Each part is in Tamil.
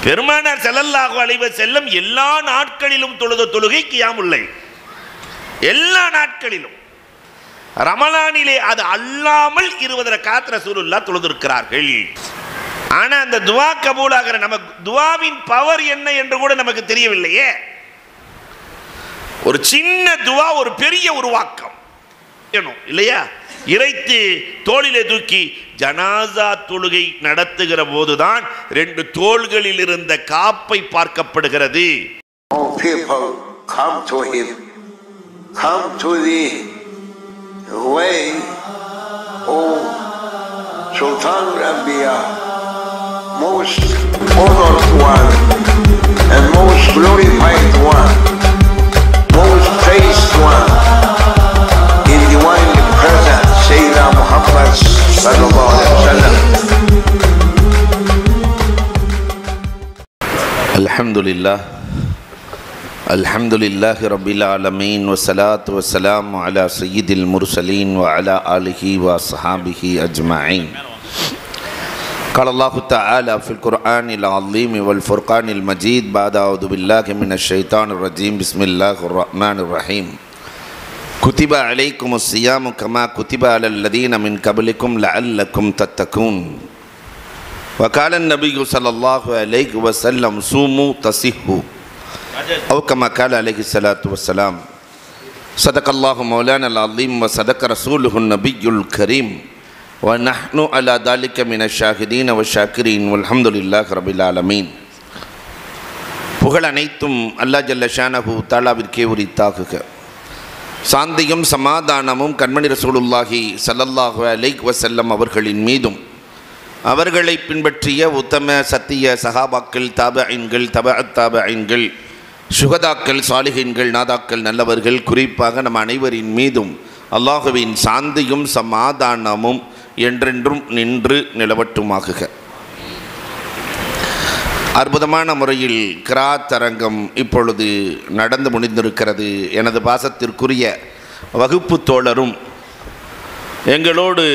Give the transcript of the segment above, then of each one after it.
பெருமானார் ஸல்லல்லாஹு அலைஹி வஸல்லம் எல்லா நாட்களிலும் தொழுத தொழுகை கியாமுல்லை எல்லா நாட்களிலும் ரமலானிலே அது அல்லாமல் இருபது ரக்காத் ரசூலுல்லா தொழுதிருக்கிறார்கள் ஆனா அந்த துவா கபூலாகிற நமக்கு துவாவின் பவர் என்ன என்று கூட நமக்கு தெரியவில்லையே ஒரு சின்ன துவா ஒரு பெரிய உருவாக்கம் வேணும் இல்லையா இறைத்து தோளிலே தூக்கி ஜனாசா தொழுகை நடத்துகிற போதுதான் ரெண்டு தோள்களில் இருந்த காப்பை பார்க்கப்படுகிறது All people come to him, come to the way, O Sultan Rabia, most honored one and most glorified one, most praised one, in divinely present Sayyidina Muhammad sallallahu alaihi wasallam. الحمد لله الحمد لله رب العالمين والصلاة والسلام على سيد المرسلين وعلى آله وصحابه أجمعين قال الله تعالى في القرآن العظيم والفرقان المجيد بعد أعوذ بالله من الشيطان الرجيم بسم الله الرحمن الرحيم كتب عليكم الصيام كما كتب على الذين من قبلكم لعلكم تتقون وقال النبي صلى الله عليه وسلم صوموا تصحوا أو كما قال عليه الصلاة والسلام صدق الله مولانا العظيم وصدق رسوله النبي الكريم ونحن على ذلك من الشاهدين والشاكرين والحمد لله رب العالمين புகழ் அனைத்தும் அல்லா ஜல்ல ஷானஹு தாலாவிற்கே உரித்தாகுக சாந்தியும் சமாதானமும் கண்மணி ரசூலுல்லாஹி ஸல்லல்லாஹு அலைஹி வஸல்லம் அவர்களின் மீதும் அவர்களை பின்பற்றிய உத்தம சத்திய சகாபாக்கள் தாபஐன்கள் தப தாபஐன்கள் சுகதாக்கள் சாலிகின்கள் நாதாக்கள் நல்லவர்கள் குறிப்பாக நம் அனைவரின் மீதும் அல்லாஹுவின் சாந்தியும் சமாதானமும் என்றென்றும் நின்று நிலவட்டுமாகுக அற்புதமான முறையில் கிராத் அரங்கம் இப்பொழுது நடந்து முடிந்திருக்கிறது எனது பாசத்திற்குரிய வகுப்பு தோழரும் எங்களோடு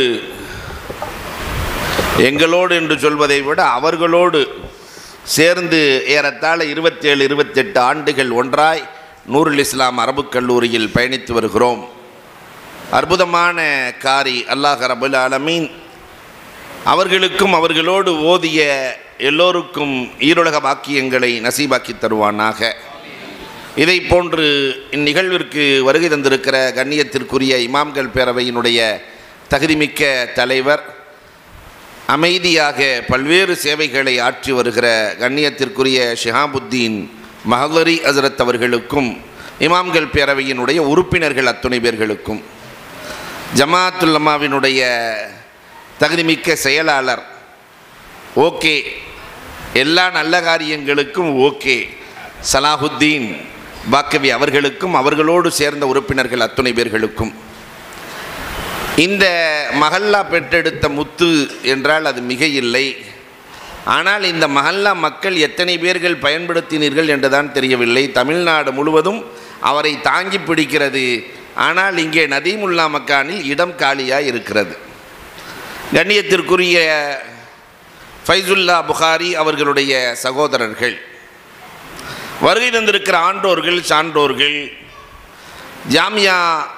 எங்களோடு என்று சொல்வதை விட அவர்களோடு சேர்ந்து ஏறத்தாழ இருபத்தேழு இருபத்தெட்டு ஆண்டுகள் ஒன்றாய் நூருல் இஸ்லாம் அரபுக் கல்லூரியில் பயணித்து வருகிறோம் அற்புதமான காரி அல்லாஹ் ரபுல் ஆலமீன் அவர்களுக்கும் அவர்களோடு ஓதிய எல்லோருக்கும் ஈருலக பாக்கியங்களை நசீபாக்கி தருவானாக இதை போன்று இந்நிகழ்விற்கு வருகை தந்திருக்கிற கண்ணியத்திற்குரிய இமாம்கள் பேரவையினுடைய தகுதிமிக்க தலைவர் அமைதியாக பல்வேறு சேவைகளை ஆற்றி வருகிற கண்ணியத்திற்குரிய ஷிஹாபுத்தீன் மஹலரி ஹசரத் அவர்களுக்கும் இமாம்கள் பேரவையினுடைய உறுப்பினர்கள் அத்துணை பேர்களுக்கும் ஜமாத்துல்லமாவினுடைய தகுதிமிக்க செயலாளர் ஓகே எல்லா நல்ல காரியங்களுக்கும் ஓகே சலாஹுத்தீன் பாக்கவி அவர்களுக்கும் அவர்களோடு சேர்ந்த உறுப்பினர்கள் அத்துணை பேர்களுக்கும் இந்த மஹல்லா பெற்றெடுத்த முத்து என்றால் அது மிக இல்லை ஆனால் இந்த மஹல்லா மக்கள் எத்தனை பேர்கள் பயன்படுத்தினீர்கள் என்றுதான் தெரியவில்லை தமிழ்நாடு முழுவதும் அவரை தாங்கி பிடிக்கிறது ஆனால் இங்கே நதீமுல்லா மக்கானில் இடம் காலியாக இருக்கிறது கண்ணியத்திற்குரிய ஃபைசுல்லா புகாரி அவர்களுடைய சகோதரர்கள் வருகை தந்திருக்கிற ஆண்டோர்கள் சான்றோர்கள் ஜாமியா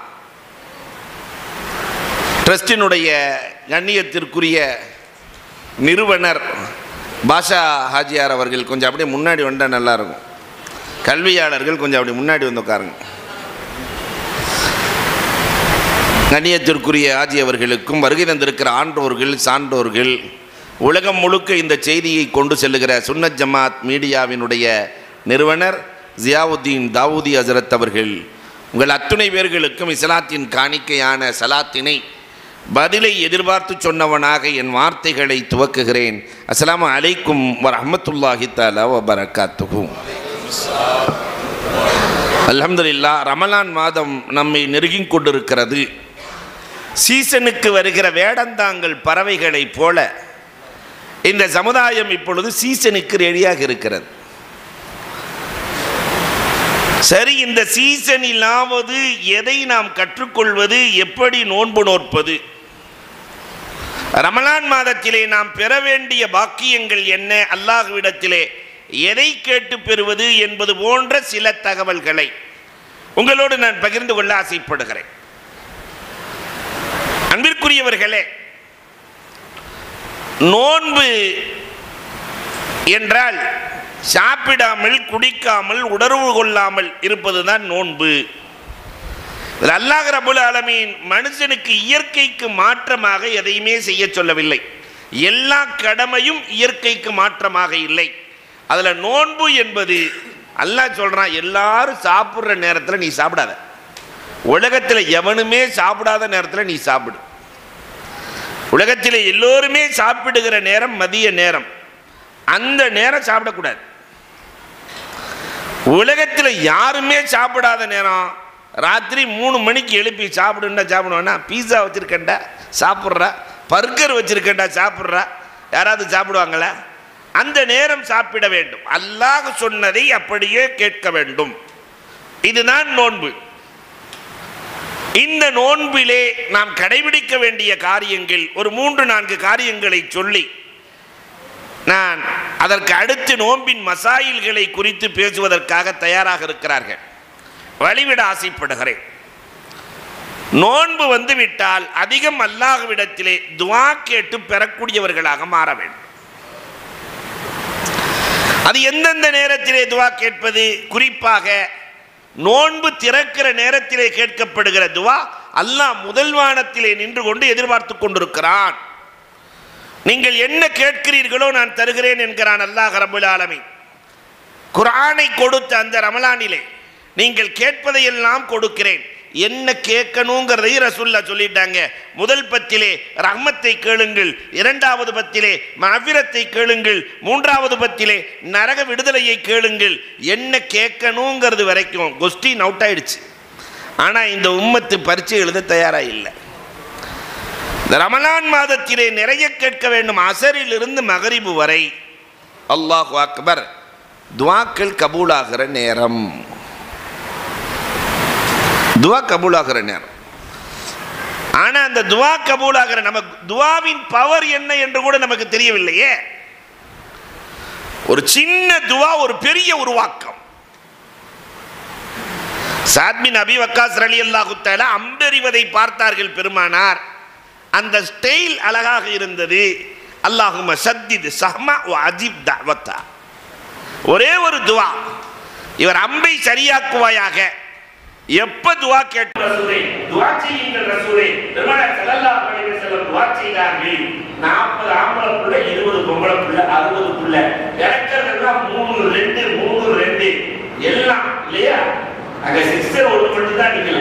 ட்ரஸ்டினுடைய கண்ணியத்திற்குரிய நிறுவனர் பாஷா ஹாஜியார் அவர்கள் கொஞ்சம் அப்படியே முன்னாடி வந்தால் நல்லாயிருக்கும் கல்வியாளர்கள் கொஞ்சம் அப்படி முன்னாடி வந்து உட்காருங்க கண்ணியத்திற்குரிய ஆஜி அவர்களுக்கும் வருகை தந்திருக்கிற ஆன்றோர்கள் சான்றோர்கள் உலகம் முழுக்க இந்த செய்தியை கொண்டு செல்லுகிற சுன்னத் ஜமாத் மீடியாவினுடைய நிறுவனர் ஜியாவுத்தீன் தாவூதி ஹசரத் அவர்கள் உங்கள் அத்துணை பேர்களுக்கும் இஸ்லாத்தின் காணிக்கையான சலாத்தினை பதிலை எதிர்பார்த்து சொன்னவனாக என் வார்த்தைகளை துவக்குகிறேன் அஸ்ஸலாமு அலைக்கும் வரஹ்மத்துல்லாஹி தஆலா வ பரக்காத்துஹு அல்ஹம்துலில்லாஹ் ரமலான் மாதம் நம்மை நெருங்கிக் கொண்டிருக்கிறது சீசனுக்கு வருகிற வேடந்தாங்கல் பறவைகளைப் போல இந்த சமுதாயம் இப்பொழுது சீசனுக்கு ரெடியாக இருக்கிறது சரி இந்த சீசனிலாவது எதை நாம் கற்றுக்கொள்வது எப்படி நோன்பு நோற்பது ரமலான் மாதத்திலே நாம் பெற வேண்டிய பாக்கியங்கள் என்ன அல்லாஹ்விடத்திலே எதை கேட்டு பெறுவது என்பது போன்ற சில தகவல்களை உங்களோடு நான் பகிர்ந்து கொள்ள ஆசைப்படுகிறேன் அன்பிற்குரியவர்களே நோன்பு என்றால் சாப்பிடாமல் குடிக்காமல் உணர்வு கொள்ளாமல் இருப்பதுதான் நோன்பு இதில் அல்லாஹ் ரபுல் ஆலமீன் மனுஷனுக்கு இயற்கைக்கு மாற்றமாக எதையுமே செய்ய சொல்லவில்லை எல்லா கடமையும் இயற்கைக்கு மாற்றமாக இல்லை அதில் நோன்பு என்பது அல்லாஹ் சொல்றான் எல்லாரும் சாப்பிட்ற நேரத்தில் நீ சாப்பிடாத உலகத்தில் எவனுமே சாப்பிடாத நேரத்தில் நீ சாப்பிடு உலகத்தில் எல்லோருமே சாப்பிடுகிற நேரம் மதிய நேரம் அந்த நேரம் சாப்பிடக்கூடாது உலகத்தில் யாருமே சாப்பிடாத நேரம் ராத்திரி மூணு மணிக்கு எழுப்பி சாப்பிடுன்னா சாப்பிடுவேன்னா பீஸா வச்சுருக்கேன்டா சாப்பிட்றா பர்கர் வச்சுருக்கேன்டா சாப்பிட்றா யாராவது சாப்பிடுவாங்களா அந்த நேரம் சாப்பிட வேண்டும் அல்லாஹ் சொன்னதை அப்படியே கேட்க வேண்டும் இதுதான் நோன்பு இந்த நோன்பிலே நாம் கடைபிடிக்க வேண்டிய காரியங்கள் ஒரு மூன்று நான்கு காரியங்களை சொல்லி நான் அதற்கு அடுத்து நோன்பின் மசாயில்களை குறித்து பேசுவதற்காக தயாராக இருக்கிறார்கள் வழிவிட ஆசைப்படுகிறேன் நோன்பு வந்து விட்டால் அதிகம் அல்லாஹ்விடத்திலே துவா கேட்டு பெறக்கூடியவர்களாக மாற வேண்டும் அது எந்தெந்த நேரத்திலே துவா கேட்பது குறிப்பாக நோன்பு திறக்கிற நேரத்திலே கேட்கப்படுகிற துவா அல்லாஹ் முதல் வானத்திலே நின்று கொண்டு எதிர்பார்த்து கொண்டிருக்கிறான் நீங்கள் என்ன கேட்கிறீர்களோ நான் தருகிறேன் என்கிறான் அல்லாஹ் ரபுல் ஆலமீன் குர்ஆனை கொடுத்த அந்த ரமலானிலே நீங்கள் கேட்பதையெல்லாம் கொடுக்கிறேன் என்ன கேட்கணுங்கிறதையும் ரசுல்லா சொல்லிட்டாங்க முதல் பத்திலே ரஹ்மத்தை கேளுங்கள் இரண்டாவது பத்திலே மஃபிரத்தை கேளுங்கள் மூன்றாவது பத்திலே நரக விடுதலையை கேளுங்கள் என்ன கேட்கணுங்கிறது வரைக்கும் கொஸ்டின் அவுட் ஆயிடுச்சு ஆனால் இந்த உம்மத்து பரீட்சை எழுத தயாராக இல்லை இந்த ரமலான் மாதத்திலே நிறைய கேட்க வேண்டும் அசரிலிருந்து மகரிபு வரை அல்லாஹ் அக்பர் துவாக்கள் கபூலாகிற நேரம் துவா கபூலாகிற நேரம் ஆனா அந்த துவா கபூலாகிற நமக்கு துவாவின் பவர் என்ன என்று கூட நமக்கு தெரியவில்லையே ஒரு சின்ன துவா ஒரு பெரிய உருவாக்கம் சாத்மின் அபி வக்காஸ் அலி அல்லாஹு தஆலா அம்பெறிவதை பார்த்தார்கள் பெருமானார் அந்த ஸ்டைல் அழகாக இருந்தது அல்லாஹும சத்தித் சஹ்மா வ அஜிப் தவத்தா ஒரே ஒரு துவா இவர் அம்பை சரியாக்குவாயாக எப்ப துவா கேட்டு ரசூலே துவா செய்யுங்கள் ரசூலே பெருமானார் ஸல்லல்லாஹு அலைஹி வஸல்லம் துவா செய்தார்கள் 40 ஆம்பளை புள்ள 20 பொம்பளை புள்ள 60 புள்ள இறக்கிறதெல்லாம் 3 2 3 2 எல்லாம் இல்லையா அங்க சிஸ்டர் ஒரு மட்டும் தான் நிக்கல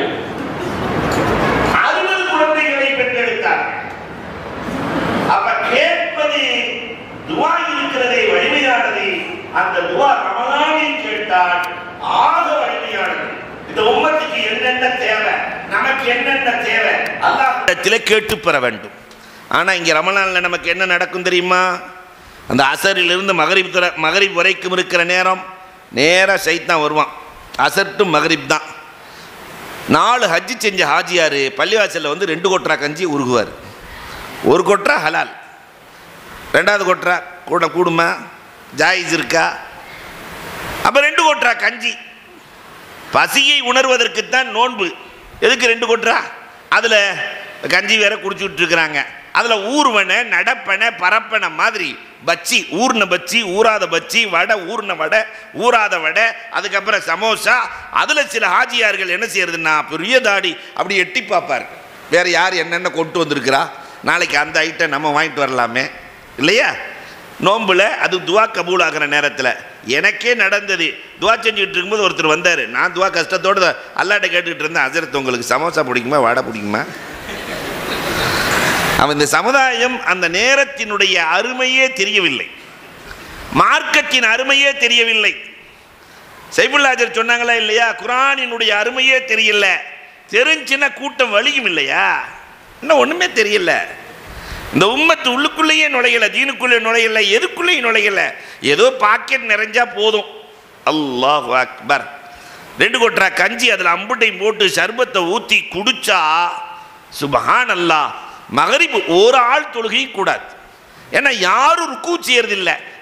அறுபது குழந்தைகளை பெற்றெடுத்தார் அப்ப கேட்பது துவா இருக்கிறதே வலிமையானது அந்த துவா ரமலானில் கேட்டால் ஆக வலிமையானது இந்த உம்மத்துக்கு என்னென்ன தேவை நமக்கு என்னென்ன தேவை அல்லாஹ் கேட்டு பெற வேண்டும் ஆனா இங்க ரமலான்ல நமக்கு என்ன நடக்கும் தெரியுமா அந்த அசரிலிருந்து மகரிப் துற மகரிப் வரைக்கும் இருக்கிற நேரம் நேராக சைத்தான் வருவான் அசர் டு மகரிப் தான் நாலு ஹஜ்ஜி செஞ்ச ஹாஜியார் பள்ளிவாசலில் வந்து ரெண்டு கொட்டரா கஞ்சி உருகுவார் ஒரு கொட்டரா ஹலால் ரெண்டாவது கொட்டரா கூட கூடுமா ஜாயிஸ் இருக்கா அப்போ ரெண்டு கொட்டரா கஞ்சி பசியை உணர்வதற்குத்தான் நோன்பு எதுக்கு ரெண்டு கொட்டரா அதில் கஞ்சி வேற குடிச்சுட்டு இருக்கிறாங்க அதில் ஊர்வனை நடப்பனை பரப்பனை மாதிரி பச்சி ஊர்ன பச்சி ஊறாத பச்சி வடை ஊர்ன வடை ஊறாத வடை அதுக்கப்புறம் சமோசா அதில் சில ஹாஜியார்கள் என்ன செய்யறதுன்னா பெரிய தாடி அப்படி எட்டி பார்ப்பார் வேற யார் என்னென்ன கொண்டு வந்திருக்கிறா நாளைக்கு அந்த ஐட்டம் நம்ம வாங்கிட்டு வரலாமே இல்லையா நோம்பில் அது துவா கபூல் ஆகிற நேரத்தில் எனக்கே நடந்தது துவா செஞ்சுக்கிட்டு இருக்கும்போது ஒருத்தர் வந்தார் நான் துவா கஷ்டத்தோடு அல்லாட்ட கேட்டுக்கிட்டு இருந்தேன் அஜரத் உங்களுக்கு சமோசா பிடிக்குமா வடை பிடிக்குமா அவன் இந்த சமுதாயம் அந்த நேரத்தினுடைய அருமையே தெரியவில்லை மார்க்கத்தின் அருமையே தெரியவில்லை சைபுல்லாஜர் சொன்னாங்களா இல்லையா குரானினுடைய அருமையே தெரியல தெரிஞ்சுன்னா கூட்டம் வலியும் இல்லையா இன்னும் ஒன்றுமே தெரியல இந்த உம்மத்து உள்ளுக்குள்ளேயே நுழையல தீனுக்குள்ளே நுழையல எதுக்குள்ளேயும் நுழையல ஏதோ பாக்கெட் நிறைஞ்சா போதும் அல்லாஹ் அக்பர் ரெண்டு கொட்டரா கஞ்சி அதில் அம்புட்டையும் போட்டு சர்பத்தை ஊற்றி குடிச்சா சுபஹான் அல்லாஹ் மகரிப் ஒரு ஆள் தொழுகை கூடாது ஏன்னா யாரும் ருக்கு செய்யறதில்ல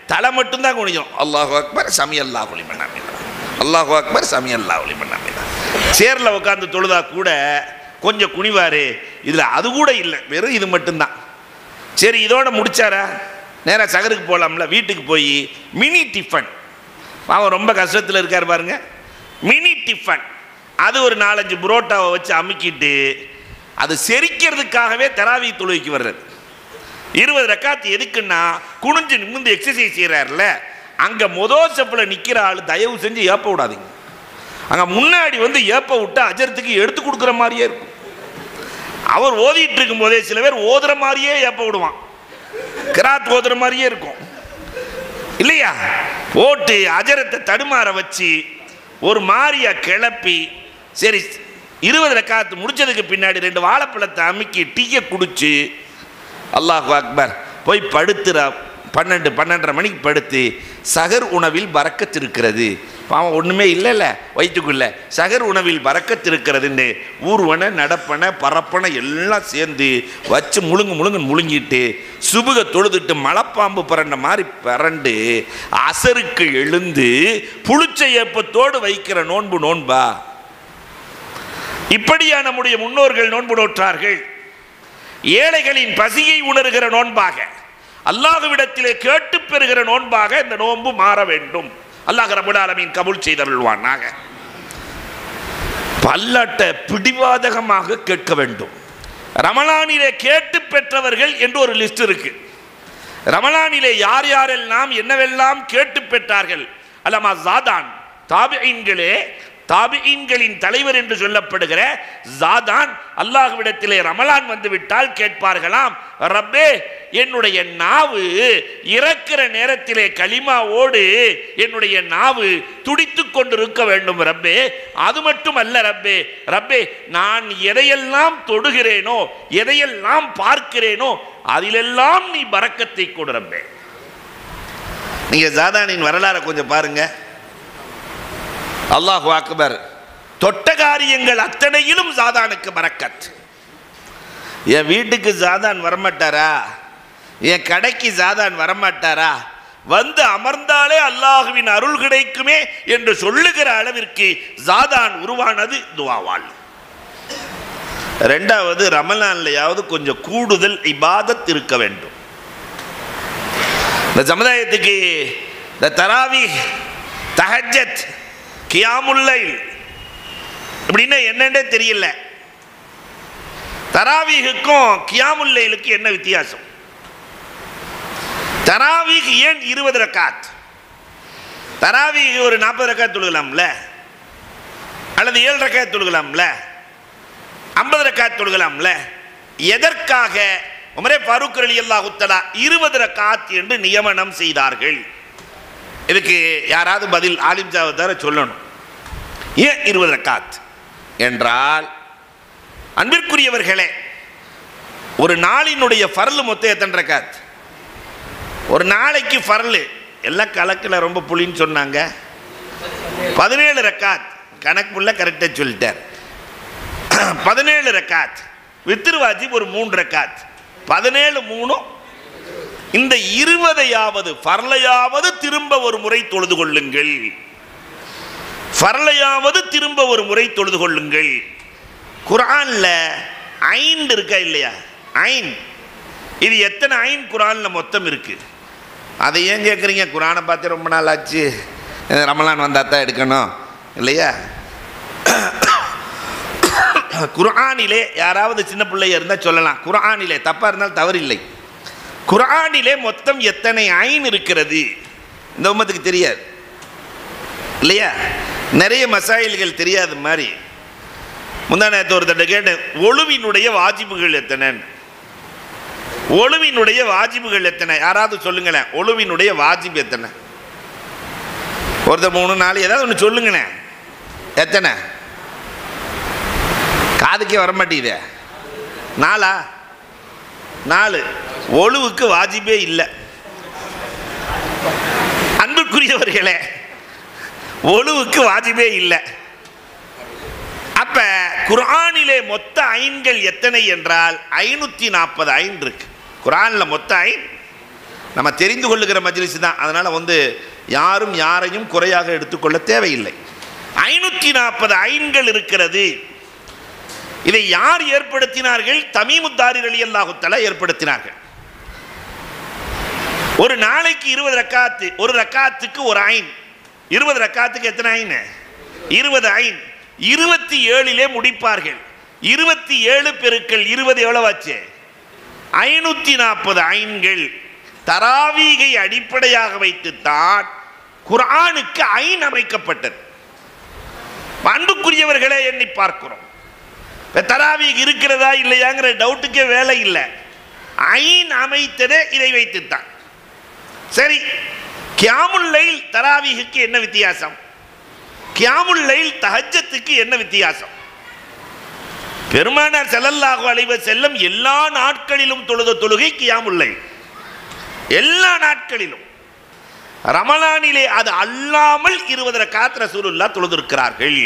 தலை மட்டும்தான் குனிஞ்சோம் அல்லாஹு அக்பர் சமி அல்லாஹ் ஒளிமன் அமீனா அல்லாஹு அக்பர் சமி அல்லாஹ் ஒளிமன் அமீனா சேரில் உட்காந்து தொழுதா கூட கொஞ்சம் குனிவாரு இதில் அது கூட இல்லை வெறும் இது மட்டும்தான் சரி இதோட முடிச்சாரா நேராக சகருக்கு போகலாம்ல வீட்டுக்கு போய் மினி டிஃபன் அவன் ரொம்ப கஷ்டத்தில் இருக்கார் பாருங்க மினி டிஃபன் அது ஒரு நாலஞ்சு புரோட்டாவை வச்சு அமுக்கிட்டு அது செரிக்கிறதுக்காகவே தராவி தொழுகைக்கு வர்றது இருபது ரக்காத்து எதுக்குன்னா குனிஞ்சு நிமிந்து எக்ஸசைஸ் செய்கிறாருல அங்கே மொதல் செப்பில் நிற்கிற ஆள் தயவு செஞ்சு ஏப்ப விடாதீங்க அங்கே முன்னாடி வந்து ஏப்ப விட்டு அஜரத்துக்கு எடுத்து கொடுக்குற மாதிரியே இருக்கும் அவர் ஓதிட்டு இருக்கும் போதே சில பேர் ஓதுற மாதிரியே ஏப்ப விடுவான் கிராத் ஓதுற மாதிரியே இருக்கும் இல்லையா போட்டு அஜரத்தை தடுமாற வச்சு ஒரு மாதிரியா கிளப்பி சரி இருபது ரக்காத்து முடிச்சதுக்கு பின்னாடி ரெண்டு வாழைப்பழத்தை அமுக்கி டீயை குடிச்சு அல்லாஹ் அக்பர் போய் படுத்துற பன்னெண்டு பன்னெண்டரை மணிக்கு படுத்து சகர் உணவில் பறக்கத்து இருக்கிறது பாவம் ஒன்றுமே இல்லைல்ல வயிற்றுக்குள்ள சகர் உணவில் பறக்கத்து இருக்கிறதுன்னு ஊர்வன நடப்பன பரப்பன எல்லாம் சேர்ந்து வச்சு முழுங்கு முழுங்கு முழுங்கிட்டு சுபுக தொழுதுட்டு மலைப்பாம்பு பரண்ட மாதிரி பரண்டு அசருக்கு எழுந்து புளிச்ச ஏப்பத்தோடு வைக்கிற நோன்பு நோன்பா இப்படியா நம்முடைய முன்னோர்கள் நோன்பு நோற்றார்கள் ஏழைகளின் பசியை உணர்கிற நோன்பாக அல்லாஹுவிடத்திலே கேட்டு பெறுகிற நோன்பாக இந்த நோன்பு மாற வேண்டும் அல்லாஹ் ரபுல் ஆலமீன் கபூல் செய்தருள்வானாக பல்லாட்ட பிடிவாதகமாக கேட்க வேண்டும் ரமலானிலே கேட்டு பெற்றவர்கள் என்று ஒரு லிஸ்ட் இருக்கு ரமலானிலே யார் யாரெல்லாம் என்னவெல்லாம் கேட்டு பெற்றார்கள் அல்லமா ஜாதான் தாபியின்களே தாபியின்களின் தலைவர் என்று சொல்லப்படுகிற ஜாதான் அல்லாஹ்விடத்திலே ரமலான் வந்து விட்டால் கேட்பார்களாம் ரப்பே என்னுடைய நாவு இறக்கிற நேரத்திலே களிமாவோடு என்னுடைய நாவு துடித்து கொண்டிருக்க வேண்டும் ரப்பே அது மட்டும் அல்ல ரப்பே ரப்பே நான் எதையெல்லாம் தொடுகிறேனோ எதையெல்லாம் பார்க்கிறேனோ அதிலெல்லாம் நீ பறக்கத்தை கொடு ரப்பே நீங்க ஜாதானின் வரலாறை கொஞ்சம் பாருங்க அல்லாஹு அக்பர் தொட்ட காரியங்கள் அத்தனையிலும் ஜாதானுக்கு பறக்கத் என் வீட்டுக்கு ஜாதான் வரமாட்டாரா என் கடைக்கு ஜாதான் வரமாட்டாரா வந்து அமர்ந்தாலே அல்லாஹுவின் அருள் கிடைக்குமே என்று சொல்லுகிற அளவிற்கு ஜாதான் உருவானது துவாவால் ரெண்டாவது ரமலான்லையாவது கொஞ்சம் கூடுதல் இபாதத் இருக்க வேண்டும் இந்த சமுதாயத்துக்கு இந்த தராவி தஹஜத் கியாமுல்லை இப்படின்னா என்னன்னே தெரியல தராவீகுக்கும் கியாமுல்லைலுக்கு என்ன வித்தியாசம் தராவீக் ஏன் இருபது ரக்காத் தராவீக் ஒரு நாற்பது ரக்காத் தொழுகலாம்ல அல்லது ஏழு ரக்காத் தொழுகலாம்ல ஐம்பது ரக்காத் தொழுகலாம்ல எதற்காக உமரே ஃபருக் அலி அல்லாஹு தஆலா இருபது ரக்காத் என்று நியமனம் செய்தார்கள் இதுக்கு யாராவது பதில் ஆலிம் ஜாவதார சொல்லணும் ஏன் இருபது ரக்காத் என்றால் அன்பிற்குரியவர்களே ஒரு நாளினுடைய ஃபர்லு மொத்தம் எத்தனை ரக்காத் ஒரு நாளைக்கு ஃபர்லு எல்லாம் கணக்கில் ரொம்ப புளின்னு சொன்னாங்க பதினேழு ரக்காத் கணக்குள்ள கரெக்டாக சொல்லிட்டார் பதினேழு ரக்காத் வித்திரு வாஜிப் ஒரு மூன்று ரக்காத் பதினேழு மூணும் இந்த இருபதையாவது ஃபர்லையாவது திரும்ப ஒரு முறை தொழுது கொள்ளுங்கள் ஃபர்லையாவது திரும்ப ஒரு முறை தொழுது கொள்ளுங்கள் குரான்ல ஐந்து இருக்கா இல்லையா ஐன் இது எத்தனை ஐன் குரான்ல மொத்தம் இருக்கு அதை ஏன் கேட்குறீங்க குரானை பார்த்து ரொம்ப நாள் ஆச்சு அஹ் ரமலான் வந்தால் தான் எடுக்கணும் இல்லையா குர்ஆனிலே யாராவது சின்ன பிள்ளைய இருந்தால் சொல்லலாம் குர்ஆனிலே தப்பாக இருந்தால் தவறில்லை குர்ஆனிலே மொத்தம் எத்தனை ஐன் இருக்கிறது இந்த உம்மத்துக்கு தெரியாது இல்லையா நிறைய மசாயில்கள் தெரியாத மாதிரி முந்தா நேரத்து ஒருத்தட்ட கேட்டேன் ஒழுவினுடைய வாஜிபுகள் எத்தனைன்னு ஒழுவினுடைய வாஜிபுகள் எத்தனை யாராவது சொல்லுங்களேன் ஒழுவினுடைய வாஜிப் எத்தனை ஒருத்தர் மூணு நாலு ஏதாவது ஒன்று சொல்லுங்கண்ணே எத்தனை காதுக்கே வர மாட்டேங்குதே நாலா நாலு ஒழுவுக்கு வாஜிபே இல்லை அன்புக்குரியவர்களே ஒழுவுக்கு வாஜிபே இல்லை அப்ப குர்ஆனிலே மொத்த ஐன்கள் எத்தனை என்றால் ஐநூத்தி நாற்பது ஐன் இருக்கு குர்ஆன்ல மொத்த ஐன் நம்ம தெரிந்து கொள்ளுகிற மஜ்லிஸ் தான் அதனால் வந்து யாரும் யாரையும் குறையாக எடுத்துக்கொள்ள தேவையில்லை ஐநூற்றி நாற்பது ஐன்கள் இருக்கிறது இதை யார் ஏற்படுத்தினார்கள் தமிமுத்தாரி அலி அல்லாஹுத்தலா ஏற்படுத்தினார்கள் ஒரு நாளைக்கு இருபது ரக்காத்து ஒரு ரக்காத்துக்கு ஒரு ஐன் இருபது ரக்காத்துக்கு எத்தனை ஐன் இருபது ஐன் இருபத்தி ஏழிலே முடிப்பார்கள் இருபத்தி ஏழு பெருக்கள் இருபது எவ்வளவாச்சு ஐநூத்தி நாற்பது ஐன்கள் தராவீகை அடிப்படையாக வைத்துத்தான் குர்ஆனுக்கு ஐன் அமைக்கப்பட்டது அன்புக்குரியவர்களே எண்ணி பார்க்கிறோம் இப்ப தராவீக் இருக்கிறதா இல்லையாங்கிற டவுட்டுக்கே வேலை இல்லை ஐன் அமைத்ததே இதை வைத்துத்தான் சரி கியாமுல் லைல் தராவீகுக்கு என்ன வித்தியாசம் கியாமுல் லைல் தஹஜத்துக்கு என்ன வித்தியாசம் பெருமானார் ஸல்லல்லாஹு அலைஹி வஸல்லம் எல்லா நாட்களிலும் தொழுத தொழுகை கியாமுல் லைல் எல்லா நாட்களிலும் ரமலானிலே அது அல்லாமல் இருபது ரக்காத் ரசூலுல்லாஹ் தொழுதிருக்கிறார்கள்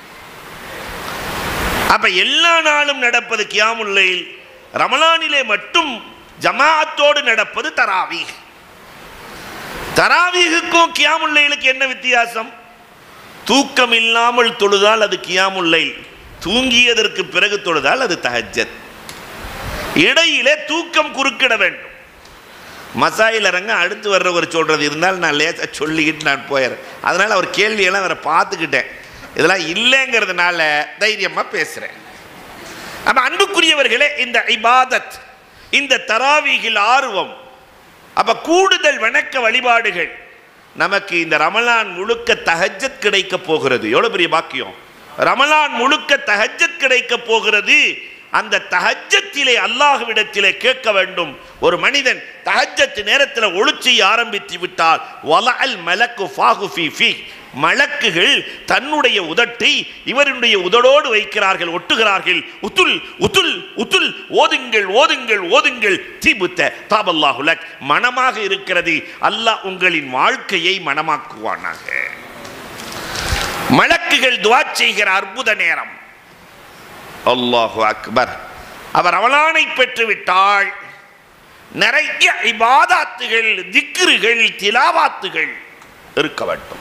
அப்ப எல்லா நாளும் நடப்பது கியாமுல் லைல் ரமலானிலே மட்டும் ஜமாஅத்தோடு நடப்பது தராவீஹ் தராவீகுக்கும் கியாமுல் லைலுக்கு என்ன வித்தியாசம் தூக்கம் இல்லாமல் தொழுதால் அது கியாமுல் லைல் தூங்கியதற்கு பிறகு தொழுதால் அது தஹஜ்ஜத் இடையிலே தூக்கம் குறுக்கிட வேண்டும் மசாயில் அரங்க அடுத்து வர்றவர் சொல்றது இருந்தால் நான் லேசாக சொல்லிக்கிட்டு நான் போயிடுறேன் அதனால் அவர் கேள்வியெல்லாம் அவரை பார்த்துக்கிட்டேன் இதெல்லாம் இல்லைங்கிறதுனால தைரியமாக பேசுகிறேன் அப்ப அன்புக்குரியவர்களே இந்த இபாதத் இந்த தராவீகில் ஆர்வம் அப்ப கூடுதல் வணக்க வழிபாடுகள் நமக்கு இந்த ரமலான் முழுக்க தஹஜத் கிடைக்க போகிறது எவ்வளவு பெரிய பாக்கியம் ரமலான் முழுக்க தஹஜத் கிடைக்க போகிறது அந்த தஹஜத்திலே அல்லாஹ்விடத்திலே கேட்க வேண்டும் ஒரு மனிதன் தஹஜத் நேரத்தில் ஒளி செய்ய ஆரம்பித்து விட்டால் வலஅல் மலக்கு ஃபாகு ஃபீ ஃபீ மலக்குகள் தன்னுடைய உதட்டை இவருடைய உதடோடு வைக்கிறார்கள் ஒட்டுகிறார்கள் உத்துல் உத்துல் உத்துல் ஓதுங்கள் ஓதுங்கள் ஓதுங்கள் தீபுத்த தாபல்லாஹுலக் மனமாக இருக்கிறது அல்லாஹ் உங்களின் வாழ்க்கையை மனமாக்குவானாக மலக்குகள் துவா செய்கிற அற்புத நேரம் அல்லாஹு அக்பர் அவர் அவளானை பெற்றுவிட்டால் நிறைய இபாதாத்துகள் திக்ருகள் திலாவாத்துகள் இருக்க வேண்டும்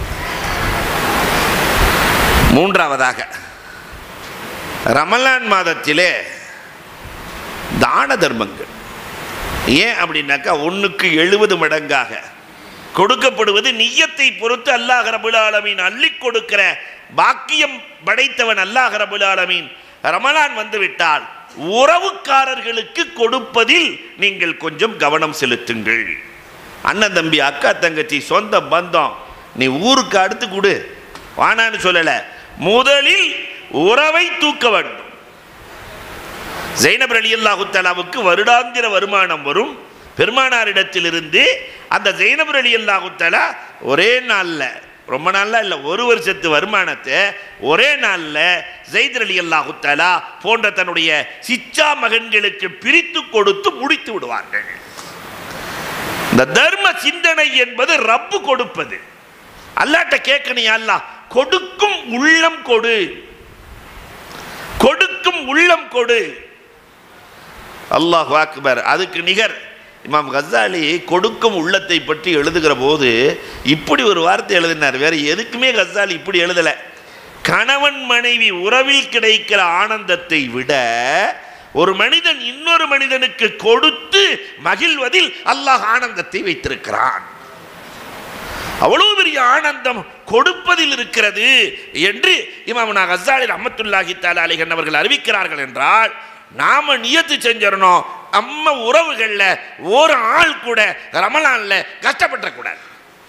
மூன்றாவதாக ரமலான் மாதத்திலே தான தர்மங்கள் ஏன் அப்படின்னாக்கா ஒன்றுக்கு எழுபது மடங்காக கொடுக்கப்படுவது நிய்யத்தை பொறுத்து அல்லாஹ் ரபுல் ஆலமீன் அள்ளி கொடுக்கிற பாக்கியம் படைத்தவன் அல்லாஹ் ரபுல் ஆலமீன் ரமலான் வந்துவிட்டால் உறவுக்காரர்களுக்கு கொடுப்பதில் நீங்கள் கொஞ்சம் கவனம் செலுத்துங்கள் அண்ணன் தம்பி அக்கா தங்கச்சி சொந்த பந்தம் நீ ஊருக்கு அடுத்து கொடு வானான்னு சொல்லல முதலில் உறவை தூக்க வேண்டும் ஜெய்னப் அலி அல்லாஹு தலாவுக்கு வருடாந்திர வருமானம் வரும் பெருமானாரிடத்திலிருந்து அந்த ஜெய்னப் அலி அல்லாஹு தலா ஒரே நாளில் ரொம்ப நாள்ல இல்லை ஒரு வருஷத்து வருமானத்தை ஒரே நாளில் ஜெயித் அலி அல்லாஹு தலா போன்ற தன்னுடைய சிச்சா மகன்களுக்கு பிரித்து கொடுத்து முடித்து விடுவார்கள் இந்த தர்ம சிந்தனை என்பது ரப்பு கொடுப்பது அல்லாட்ட கேட்கணும் அல்லாஹ் கொடுக்கும் உள்ளம் கொடு கொடுக்கும் உள்ளம் கொடு அல்லாஹ் அக்பர் அதுக்கு நிகர் இமாம் கசாலி கொடுக்கும் உள்ளத்தை பற்றி எழுதுகிற போது இப்படி ஒரு வார்த்தை எழுதினார் வேற எதுக்குமே கசாலி இப்படி எழுதலை கணவன் மனைவி உறவில் கிடைக்கிற ஆனந்தத்தை விட ஒரு மனிதன் இன்னொரு மனிதனுக்கு கொடுத்து மகிழ்வதில் அல்லாஹ் ஆனந்தத்தை வைத்திருக்கிறான் அவ்வளவு பெரிய ஆனந்தம் கொடுப்பதில் இருக்கிறது என்று இமாமுனா கசாலி ரஹமத்துல்லாஹி தாலா அலிகன் அவர்கள் அறிவிக்கிறார்கள் என்றால் நாம நியத்து செஞ்சிடணும் நம்ம உறவுகள்ல ஒரு ஆள் கூட ரமலான்ல கஷ்டப்படக்கூடாது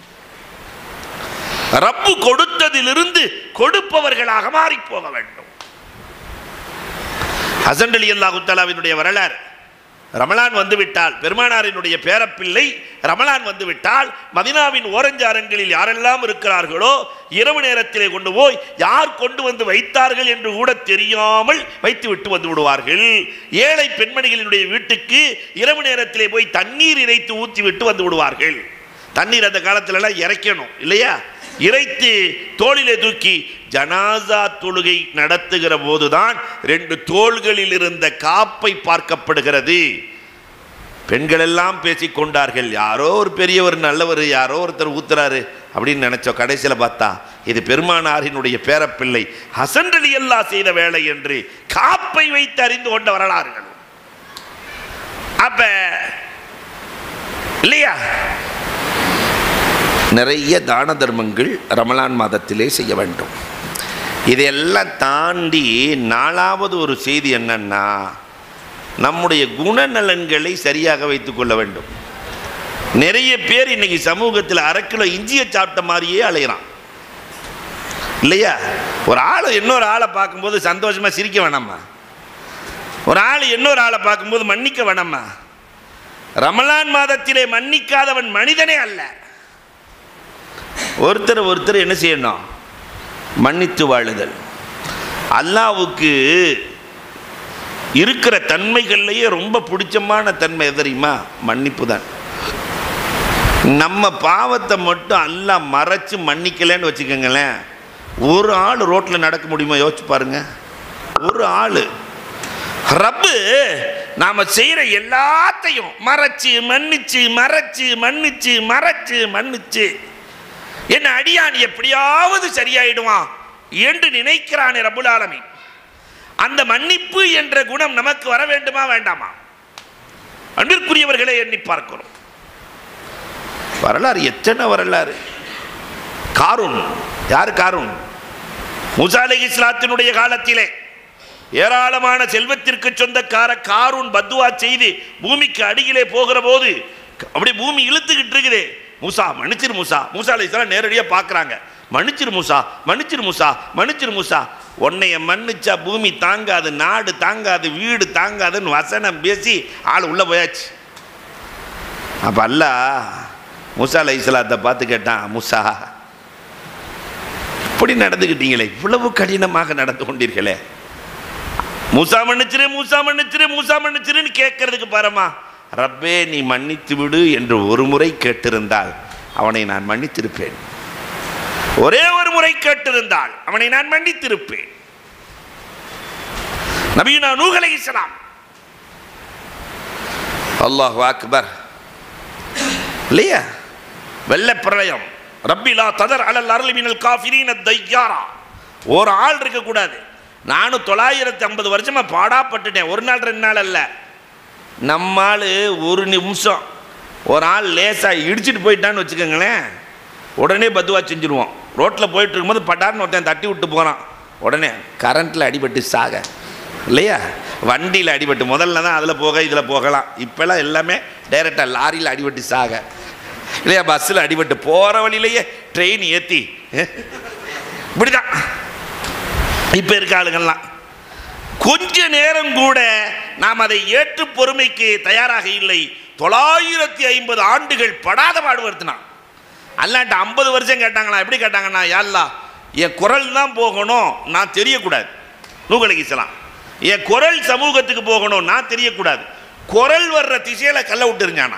ரப்பு கொடுத்ததிலிருந்து கொடுப்பவர்களாக மாறி போக வேண்டும் ஹசன் அலி அல்லாஹு தலாவினுடைய வரலாறு ரமலான் வந்துவிட்டால் பெருமானாரினுடைய பேரப்பிள்ளை ரமலான் வந்துவிட்டால் மதினாவின் ஓரஞ்சாரங்களில் யாரெல்லாம் இருக்கிறார்களோ இரவு நேரத்திலே கொண்டு போய் யார் கொண்டு வந்து வைத்தார்கள் என்று கூட தெரியாமல் வைத்து விட்டு வந்து விடுவார்கள் ஏழை பெண்மணிகளினுடைய வீட்டுக்கு இரவு நேரத்திலே போய் தண்ணீர் இறைத்து ஊற்றி விட்டு வந்து விடுவார்கள் தண்ணீர் அந்த காலத்துலலாம் இறைக்கணும் இல்லையா இறைத்து தோளிலே தூக்கி ஜனாசா தொழுகை நடத்துகிற போதுதான் ரெண்டு தோள்களில் இருந்த காப்பை பார்க்கப்படுகிறது பெண்கள் எல்லாம் பேசிக்கொண்டார்கள் யாரோ ஒரு பெரியவர் நல்லவர் யாரோ ஒருத்தர் ஊத்துறாரு அப்படின்னு நினைச்சோம் கடைசியில் பார்த்தா இது பெருமானாரினுடைய பேரப்பிள்ளை ஹசன் அலி அல்லாஹ் செய்த வேலை என்று காப்பை வைத்து அறிந்து கொண்ட வரலாறுகள் அப்ப இல்லையா நிறைய தான தர்மங்கள் ரமலான் மாதத்திலே செய்ய வேண்டும் இதையெல்லாம் தாண்டி நாலாவது ஒரு செய்தி என்னன்னா நம்முடைய குணநலன்களை சரியாக வைத்துக் கொள்ள வேண்டும் நிறைய பேர் இன்னைக்கு சமூகத்தில் அரை கிலோ இஞ்சியை சாப்பிட்ட மாதிரியே அலைகிறான் இல்லையா ஒரு ஆளை இன்னொரு ஆளை பார்க்கும்போது சந்தோஷமா சிரிக்க வேணாமா ஒரு ஆள் இன்னொரு ஆளை பார்க்கும்போது மன்னிக்க வேணாமா ரமலான் மாதத்திலே மன்னிக்காதவன் மனிதனே அல்ல ஒருத்தர் ஒருத்தர் என்ன செய்யணும் மன்னித்து வாழுதல் அல்லாவுக்கு இருக்கிற தன்மைகள்லையே ரொம்ப பிடிச்சமான தன்மை எது தெரியுமா மன்னிப்பு தான் நம்ம பாவத்தை மட்டும் அல்லாஹ் மறைச்சு மன்னிக்கலைன்னு வச்சுக்கோங்களேன் ஒரு ஆள் ரோட்டில் நடக்க முடியுமா யோசிச்சு பாருங்க ஒரு ஆள் ரப்பு நாம செய்யற எல்லாத்தையும் மறைச்சு மன்னிச்சு மறைச்சு மன்னிச்சு மறைச்சு மன்னிச்சு என்ன அடியான் எப்படியாவது சரியாயிடுவான் என்று நினைக்கிறானே ரப்புல் ஆலமீன் அந்த மன்னிப்பு என்ற குணம் நமக்கு வர வேண்டுமா வேண்டாமா அன்பிற்குரியவர்களை எண்ணி பார்க்கிறோம் வரலாறு எத்தனை வரலாறு காரூன் யார் காரூன் மூசா அலை இஸ்லாத்தினுடைய காலத்திலே ஏராளமான செல்வத்திற்கு சொந்தக்கார காரூன் பத்துவா செய்து பூமிக்கு அடியிலே போகிற போது அப்படி பூமி இழுத்துக்கிட்டு இருக்குதே மூசா மன்னிச்சிரு மூசா மூசா அலை இஸ்லாம் நேரடியாக பார்க்குறாங்க மன்னிச்சிரு மூசா மன்னிச்சிரு மூசா மன்னிச்சிரு மூசா உன்னைய மன்னிச்சா பூமி தாங்காது நாடு தாங்காது வீடு தாங்காதுன்னு வசனம் பேசி ஆள் உள்ள போயாச்சு அப்போ அல்லாஹ் மூசா அலை இஸ்லாத்தை பார்த்து கேட்டான் மூசா இப்படி நடந்துக்கிட்டீங்களே இவ்வளவு கடினமாக நடந்து கொண்டீர்களே மூசா மன்னிச்சிரு மூசா மன்னிச்சிரு மூசா மன்னிச்சிருன்னு கேட்கறதுக்கு பாரமா ரப்பே நீ மன்னித்து விடு என்று ஒரு முறை கேட்டிருந்தால் அவனை நான் மன்னித்திருப்பேன் ஒரே ஒரு முறை கேட்டிருந்தால் அவனை நான் மன்னித்திருப்பேன் நபீனா நூகலை இஸ்லாம் அல்லாஹ் அக்பர் இல்லையா வெள்ள பிரளயம் ரப்பிலா ததர் அலல் அருள் மினல் காஃபிரீன தையாரா ஒரு ஆள் இருக்கக்கூடாது நானும் தொள்ளாயிரத்தி ஐம்பது வருஷமா பாடாப்பட்டுட்டேன் ஒரு நாள் ரெண்டு நாள் அல்ல நம்மால் ஒரு நிமிஷம் ஒரு ஆள் லேசாக இடிச்சிட்டு போயிட்டான்னு வச்சுக்கோங்களேன் உடனே பத்துவா செஞ்சுருவோம் ரோட்டில் போயிட்டு இருக்கும்போது பட்டார்னு ஒருத்தன் தட்டி விட்டு போகிறான் உடனே கரண்ட்டில் அடிபட்டு சாக இல்லையா வண்டியில் அடிபட்டு முதல்ல தான் அதில் போக இதில் போகலாம் இப்போல்லாம் எல்லாமே டைரெக்டாக லாரியில் அடிபட்டு சாக இல்லையா பஸ்ஸில் அடிபட்டு போகிற வழியிலேயே ட்ரெயின் ஏற்றி இப்படிதான் இப்போ இருக்க ஆளுங்கள்லாம் கொஞ்ச நேரம் கூட நாம் அதை ஏற்று பொறுமைக்கு தயாராக இல்லை தொள்ளாயிரத்தி ஐம்பது ஆண்டுகள் படாத பாடுபடுத்தினான் அல்லாட்ட ஐம்பது வருஷம் கேட்டாங்களா எப்படி கேட்டாங்கன்னா யாழ்லா என் குரல் தான் போகணும் நான் தெரியக்கூடாது நூகலகிசலாம் என் குரல் சமூகத்துக்கு போகணும் நான் தெரியக்கூடாது குரல் வர்ற திசையில கல்ல விட்டுருஞ்சானா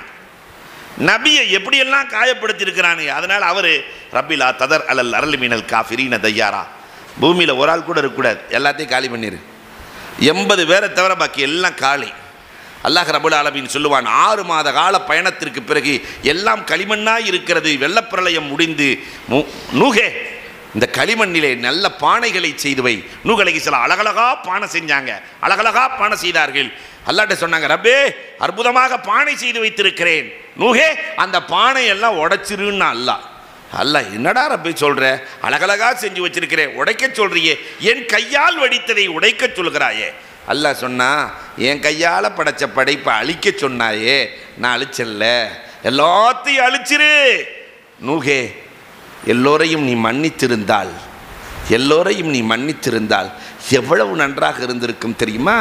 நபியை எப்படியெல்லாம் காயப்படுத்தியிருக்கிறானே அதனால் அவர் ரப்பிலா ததர் அலல் அரளி மீனல் காஃபிரீன தையாரா பூமியில் ஒரு ஆள் கூட இருக்கக்கூடாது எல்லாத்தையும் காலி பண்ணிரு எண்பது பேரை தவிர பாக்கி எல்லாம் காலி அல்லாஹ் ரபுல் ஆலமீன் சொல்லுவான் ஆறு மாத கால பயணத்திற்கு பிறகு எல்லாம் களிமண்ணாய் இருக்கிறது வெள்ளப்பிரளயம் முடிந்து மு- நூகே இந்த களிமண்ணிலே நல்ல பானைகளை செய்து வை நூகலைக்கு சில அழகழகா பானை செஞ்சாங்க அழகழகா பானை செய்தார்கள் அல்லாட்ட சொன்னாங்க ரப்பே அற்புதமாக பானை செய்து வைத்திருக்கிறேன் நூகே அந்த பானை எல்லாம் உடைச்சிருன்னா அல்லாஹ் அல்லாஹ் என்னடா ரப்பே சொல்ற அழகழகா செஞ்சு வச்சிருக்கிறேன் உடைக்க சொல்றியே என் கையால் வடித்ததை உடைக்க சொல்கிறாயே அல்லாஹ் சொன்னா என் கையால் படைச்ச படைப்பை அழிக்க சொன்னாயே நான் அழிச்சல்ல எல்லாத்தையும் அழிச்சிரு நூகே எல்லோரையும் நீ மன்னித்திருந்தால் எல்லோரையும் நீ மன்னித்திருந்தால் எவ்வளவு நன்றாக இருந்திருக்கும் தெரியுமா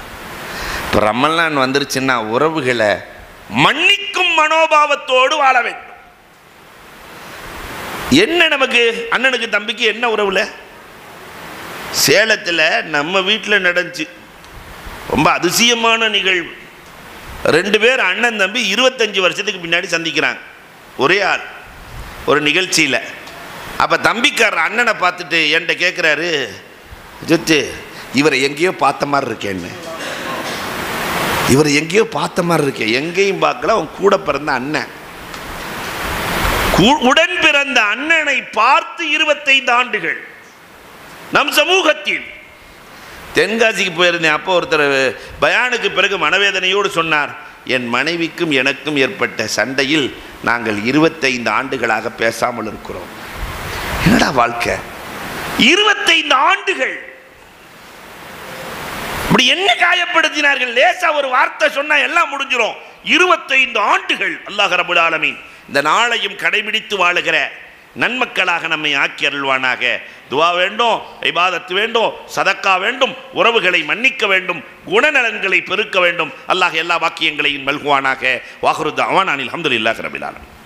இப்போ ரமலான் வந்துருச்சுன்னா உறவுகளை மன்னிக்கும் மனோபாவத்தோடு வாழ வேண்டும் என்ன நமக்கு அண்ணனுக்கு தம்பிக்கு என்ன உறவுல சேலத்தில் நம்ம வீட்டில் நடந்துச்சு ரொம்ப அதிசயமான நிகழ்வு ரெண்டு பேர் அண்ணன் தம்பி இருபத்தஞ்சு வருஷத்துக்கு பின்னாடி சந்திக்கிறாங்க ஒரே ஆள் ஒரு நிகழ்ச்சியில் அப்போ தம்பிக்காரர் அண்ணனை பார்த்துட்டு என்கிட்ட கேட்குறாரு ஜொத்து இவரை எங்கேயோ பார்த்த மாதிரி இருக்கேன்னு இவர் எங்கேயோ பார்த்த மாதிரி இருக்கே எங்கேயும் பார்க்கல அவன் கூட பிறந்த அண்ணன் கூ- உடன் பிறந்த அண்ணனை பார்த்து இருபத்தைந்து ஆண்டுகள் நம் சமூகத்தில் தென்காசிக்கு போயிருந்தேன் அப்போ ஒருத்தர் பயானுக்கு பிறகு மனவேதனையோடு சொன்னார் என் மனைவிக்கும் எனக்கும் ஏற்பட்ட சண்டையில் நாங்கள் இருபத்தைந்து ஆண்டுகளாக பேசாமல் இருக்கிறோம் என்னடா வாழ்க்கை இருபத்தைந்து ஆண்டுகள் இப்படி என்ன காயப்படுத்தினார்கள் லேசா ஒரு வார்த்தை சொன்னா எல்லாம் முடிஞ்சிரும் இருபத்தைந்து ஆண்டுகள் அல்லாஹ் ரபுல் ஆலமீன் இந்த நாளையும் கடைபிடித்து வாழுகிற நன்மக்களாக நம்மை ஆக்கி அருள்வானாக துவா வேண்டும் இபாதத்து வேண்டும் சதக்கா வேண்டும் உறவுகளை மன்னிக்க வேண்டும் குணநலன்களை பெருக்க வேண்டும் அல்லாஹ் எல்லா வாக்கியங்களையும் மல்குவானாக வாகுருத் அவானானில் அஹமதுல்லாஹ் ரபில் ஆலமீன்